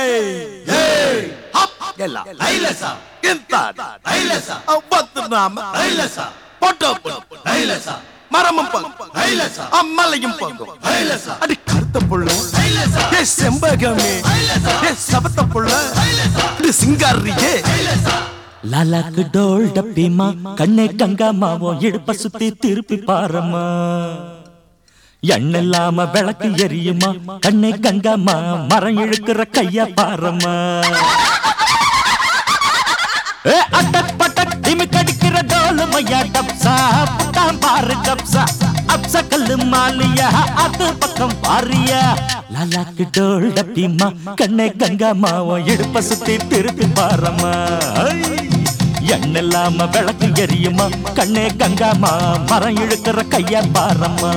ಎಲ್ಲ ಐಲಸ ಇಂತ ಐಲಸ ಅವತ್ತು ನಾಮ ಐಲಸ பொட்டோ ஐலச மரமும் பங்கும் ஐலச அம்மலையும் பங்கும் ஐலச அடி கருத்த புள்ள ஐலச ஏ செம்பகமே ஏ சபத்த புள்ள இது சிங்காரியே லாலாக்கு டோல் டப்பிமா கண்ணே கங்கா மாவோ இடுப்ப சுத்தி திருப்பி பாரம்மா எண்ணில்லாம விளக்கு எரியுமா கண்ணே கங்காமா மரம் இழுக்கிற கைய பாரம்மா ஏ அட்டக் பட்டக் திமி கடிக்கிற டோலு மையா டப்சா புட்டாம் பாரு கப்சா அப்ச கல்லு மாலியா அது பக்கம் பாரியா லாலாக்கு டோல் டப்பிமா கண்ணே கங்கா மாவோ இடுப்ப சுத்தி திருப்பி பாரம்மா எண்ணில்லாம விளக்கு எரியுமா கண்ணே கங்காமா மரம் இழுக்கிற கைய பாரம்மா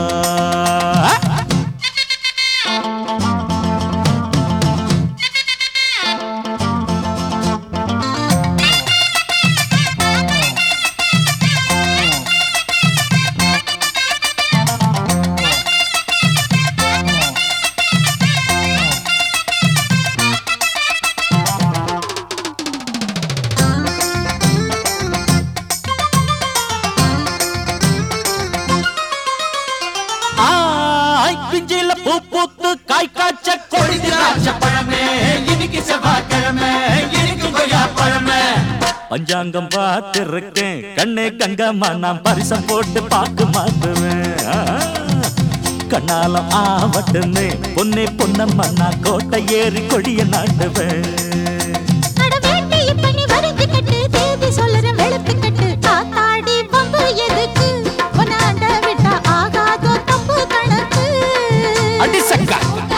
ஆய் பிஞ்சில பூ பூத்து காய் காய்ச்ச கொடி திராட்சை பழமே இன்னைக்கு செவ்வாய்க்கிழமை இன்னைக்கு கொய்யா பழமே பஞ்சாங்கம் பார்த்திருக்கேன் கண்ணே கங்கம்மா நான் பரிசம் போட்டு பார்க்க மாட்டுவேன் ஆ, கண்ணாலம் ஆவட்டுன்னு பொன்னே பொன்னம்மா நான் கோட்டை ஏறி கொடிய நாட்டுவேன் அட வேண்டி இப்ப நீ வரிஞ்சு கட்டு தேதி சொல்லுற வெளுத்து கட்டு காத்தாடி பம்பு எதுக்கு உன்னாண்ட விட்டா ஆகாதோ தப்பு கணக்கு அடி சக்கா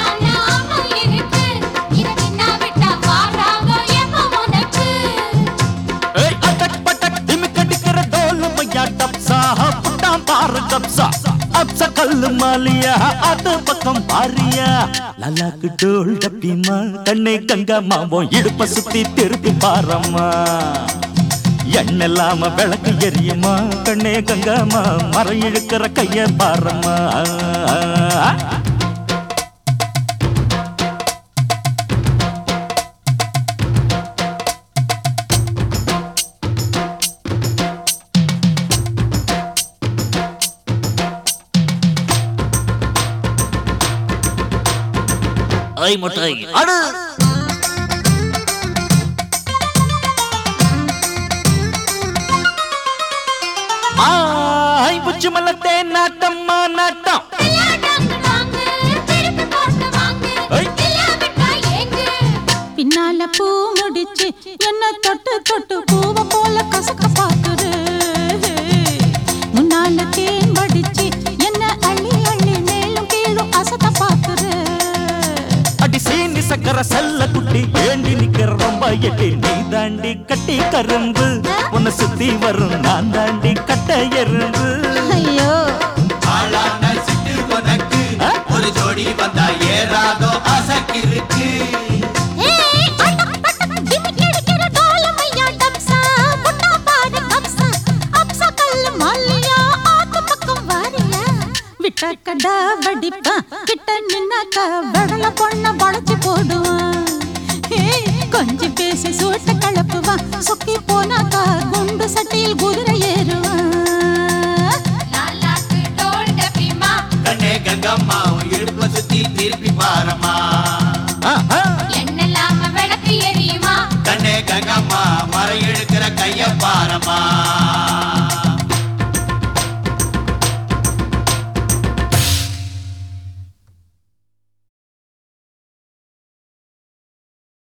ஏய், அடக் படக் திமிக் அடிக்கிற டோலு மையா டப்சா, புட்டாம் பாரு கப்சா. அப்ச கல்லு மாலியா, அது பக்கம் பாரியா. லலாக்கு டோல் டப்பிமா, கண்ணே கங்கம்மா, உன் இடுப்ப சுத்தி திருப்பி பாரம்மா எண்ணெல்லாம விளக்கு எரியுமா கண்ணே கங்கம்மா மரம் இழுக்கிற கைய பாரம்மா ஐ முட்டை அடு ஆய் புச்சு மலத்தே நாட்டம்மா நாட்டம் ஐ. பின்னால பூ முடிச்சு என்ன தொட்டு தொட்டு பூவ போல கசக்க பாக்குது முன்னால தேன் வடிச்சு என்ன அள்ளி அள்ளி மேலும் கீழும் அசத்த பாக்குது அடி சீனி சக்கர செல்ல குட்டி ஏண்டி நிக்கிற ரொம்ப எட்டி நீ தாண்டி கட்டி கரும்பு உன்னை சுத்தி வரும் நான் தாண்டி கட்ட எறும்பு ஐயோ ஆளான சிட்டு உனக்கு ஒரு ஜோடி வந்தா ஏறாதோ அசக்கிருக்கு ஏய், அடக் படக் திமிக் அடிக்கிற டோலமையா டப்சா, முட்டா பாரு கப்சா, அப்சா கல்லு மல்லியா, ஆத்து பக்கம் வாரியா. விட்டாக்கடா வடிப்பான், கிட்ட நின்னாக்கா வெடல பொண்ண வளைச்சு போடுவான். ஏய், கொஞ்சி பேசி சூட்ட கலப்புவான், சொக்கி போனாக்கா குண்டு சட்டியில் குதிரை ஏறுவான் கண்ணே கங்கம்மா உன் இடுப்ப சுத்தி திருப்பி பாரம்மா ஆஹா. கண்ணே கங்கம்மா மரம் இழுக்கிற கைய பாரம்மா